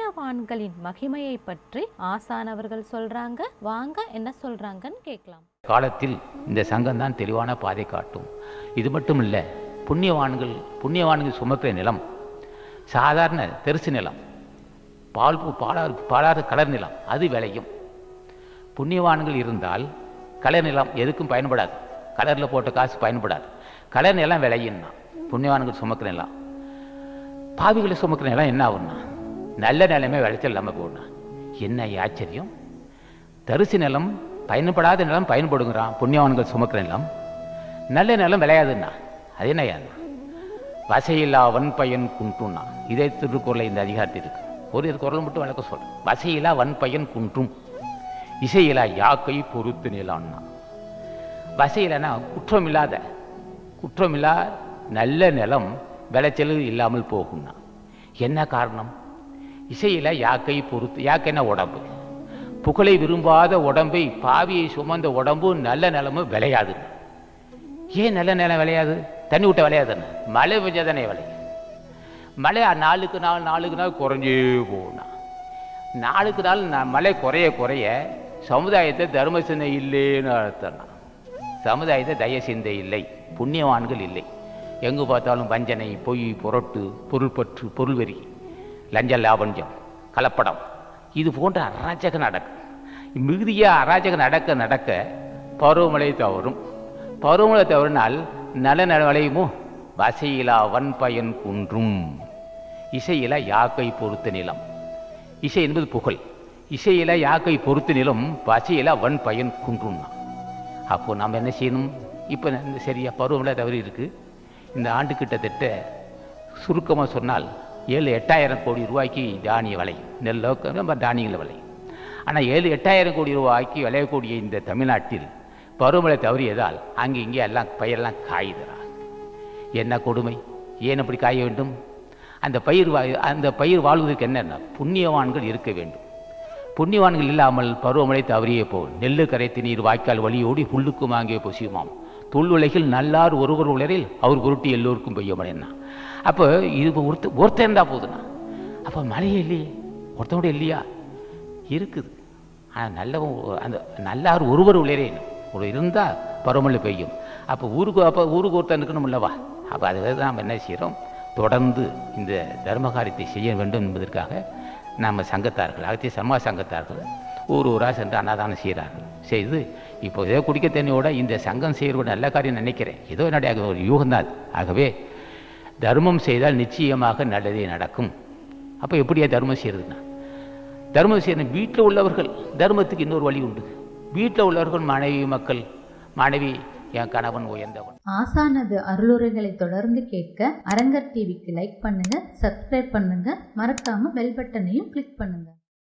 புண்ணியவான்களின் மகிமையை பற்றி ஆசானவர்கள் சொல்றாங்க வாங்க என்ன சொல்றாங்கன்னு கேட்கலாம் காலத்தில் இந்த சங்கம் தான் தெளிவான பாதை காட்டும் இது மட்டும் இல்லை புண்ணியவான்கள் புண்ணியவான்கள் சுமக்கிற நிலம் சாதாரண தெருசு நிலம் பால் பூ பாலாறு பாலாறு கலர் நிலம் அது விளையும் புண்ணியவான்கள் இருந்தால் கலர் நிலம் எதுக்கும் பயன்படாது கலரில் போட்ட காசு பயன்படாது கலர் நிலம் விளையும்னா புண்ணியவான்கள் சுமக்கிற நிலம் பாவிகளை சுமக்கிற நிலம் என்ன ஆகும்னா நல்ல நிலமே விளைச்சல் இல்லாமல் போகணும் என்ன ஆச்சரியம் தரிசு நிலம் பயன்படாத நிலம் பயன்படுங்கிறான் புண்ணியவான்கள் சுமக்கிற நிலம் நல்ல நிலம் விளையாதுன்னா அது என்ன ஏன்னா வசையில்லா வன்பயன் குன்றும்னா இதே திருக்குறளை இந்த அதிகாரத்தில் இருக்கு ஒரு இது குரல் மட்டும் விளக்க சொல்றேன் வசையிலா வன்பயன் குன்றும் இசையிலா யாக்கை பொறுத்து நிலான்னா வசையிலனா குற்றம் இல்லாத குற்றம் இல்லா நல்ல நிலம் விளைச்சல் இல்லாமல் போகும்னா என்ன காரணம் இசையில யாக்கை பொறுத்து யாக்கைன்னா உடம்பு புகழை விரும்பாத உடம்பை பாவியை சுமந்த உடம்பு நல்ல நிலமும் விளையாது ஏன் நல்ல நிலம் விளையாது தண்ணி விட்ட விளையாதுன்னு மழை பெஞ்சாதானே விளையும் மழை நாளுக்கு நாள் நாளுக்கு நாள் குறைஞ்சே போகணும் நாளுக்கு நாள் ந- மழை குறைய குறைய சமுதாயத்தை தர்ம சிந்தை இல்லைன்னு அர்த்தம் சமுதாயத்தை தய சிந்தை இல்லை புண்ணியவான்கள் இல்லை எங்கு பார்த்தாலும் வஞ்சனை பொய் புரட்டு பொருள் பற்று பொருள் வெறி லஞ்ச லாபஞ்சம் கலப்படம் இது போன்ற அராஜகம் நடக்கும் மிகுதியாக அராஜகம் நடக்க நடக்க பருவமழை தவறும் பருவமழை தவறினால் நல்ல நல விளையுமோ வசையிலா வன்பயன் குன்றும் இசையில யாக்கை பொறுத்த நிலம் இசை என்பது புகழ் இசையில யாக்கை பொறுத்த நிலம் வசையில வன் பயன் குன்றும்னா அப்போ நாம் என்ன செய்யணும் இப்போ இந்த சரியா பருவமழை தவறி இருக்கு இந்த ஆண்டு கிட்டத்தட்ட சுருக்கமாக சொன்னால் ஏழு எட்டாயிரம் கோடி ரூபாய்க்கு தானிய விலை நெல்லோ நம்ம தானியங்கள் விலை ஆனால் ஏழு எட்டாயிரம் கோடி ரூபாய்க்கு விளையக்கூடிய இந்த தமிழ்நாட்டில் பருவமழை தவறியதால் அங்கே இங்கே எல்லாம் பயிரெல்லாம் காயுதுறா என்ன கொடுமை ஏன் அப்படி காய வேண்டும் அந்த பயிர் வா அந்த பயிர் வாழ்வதற்கு என்னென்ன புண்ணியவான்கள் இருக்க வேண்டும் புண்ணியவான்கள் இல்லாமல் பருவமழை தவறியே போல் நெல்லு கரைத்து நீர் வாய்க்கால் வழியோடி புல்லுக்கு வாங்கிய பொசியுமாம் தொல் உலகில் நல்லார் ஒருவர் உலரில் அவர் பொருட்டு எல்லோருக்கும் பெய்யமடைனா அப்போ இது ஒருத்த ஒருத்தன் இருந்தால் போதுண்ணா அப்போ மழையே இல்லையே ஒருத்தனோட இல்லையா இருக்குது ஆனால் நல்லவன் ஒ- அந்த நல்லார் ஒருவர் உளரே ஒரு இருந்தால் பருவமழை பெய்யும் அப்போ ஊருக்கு அப்போ ஊருக்கு ஒருத்தன் இருக்கணும் இல்லவா அப்போ அதுவே தான் நம்ம என்ன செய்கிறோம் தொடர்ந்து இந்த தர்ம காரியத்தை செய்ய வேண்டும் என்பதற்காக நம்ம சங்கத்தார்கள் அகத்திய சமூக சங்கத்தார்கள் ஊர் ஊராக சென்று அன்னதானம் செய்கிறார்கள் செய்து இப்போ ஏதோ குடிக்க தண்ணியோட இந்த சங்கம் செய்கிற நல்ல காரியம் நினைக்கிறேன் ஏதோ என்னுடைய ஒரு யூகம்தான் அது. ஆகவே தர்மம் செய்தால் நிச்சயமாக நல்லதே நடக்கும் அப்போ எப்படியா தர்மம் செய்யறதுன்னா தர்மம் செய்யணும் வீட்டில் உள்ளவர்கள் தர்மத்துக்கு இன்னொரு வழி உண்டு வீட்டில் உள்ளவர்கள் மனைவி மக்கள் மனைவி என் கணவன் உயர்ந்தவன் ஆசானது அருளுரைகளை தொடர்ந்து கேட்க அரங்கர் டிவிக்கு லைக் பண்ணுங்க சப்ஸ்கிரைப் பண்ணுங்க மறக்காம பெல் பட்டனையும் கிளிக் பண்ணுங்க